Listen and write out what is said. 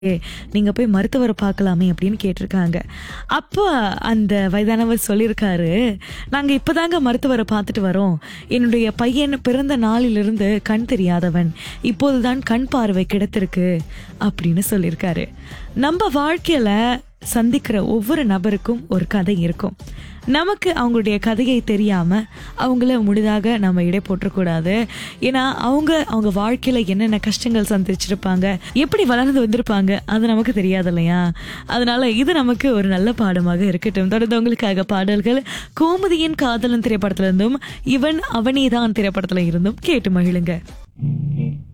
நீங்க போய் மருத்துவரை பார்க்கலாமே அப்படின்னு கேட்டிருக்காங்க அப்போ அந்த வயதானவர் சொல்லியிருக்காரு நாங்க இப்பதாங்க மருத்துவரை பார்த்துட்டு வரோம் என்னுடைய பையன் பிறந்த நாளிலிருந்து கண் தெரியாதவன் இப்போதுதான் கண் பார்வை கிடைத்திருக்கு அப்படின்னு சொல்லியிருக்காரு நம்ம வாழ்க்கையில சந்திக்கிற ஒவ்வொரு நபருக்கும் ஒரு கதை இருக்கும் நமக்கு அவங்களுடைய கதையை தெரியாம அவங்கள முழுதாக நம்ம இடை போட்டக்கூடாது ஏன்னா அவங்க அவங்க வாழ்க்கையில என்னென்ன கஷ்டங்கள் சந்திச்சிருப்பாங்க எப்படி வளர்ந்து வந்திருப்பாங்க அது நமக்கு தெரியாது இல்லையா அதனால இது நமக்கு ஒரு நல்ல பாடமாக இருக்கட்டும் தொடர்ந்து உங்களுக்காக பாடல்கள் கோமதியின் காதலன் திரைப்படத்துல இருந்தும் இவன் அவனேதான் திரைப்படத்துல இருந்தும் கேட்டு மகிழுங்க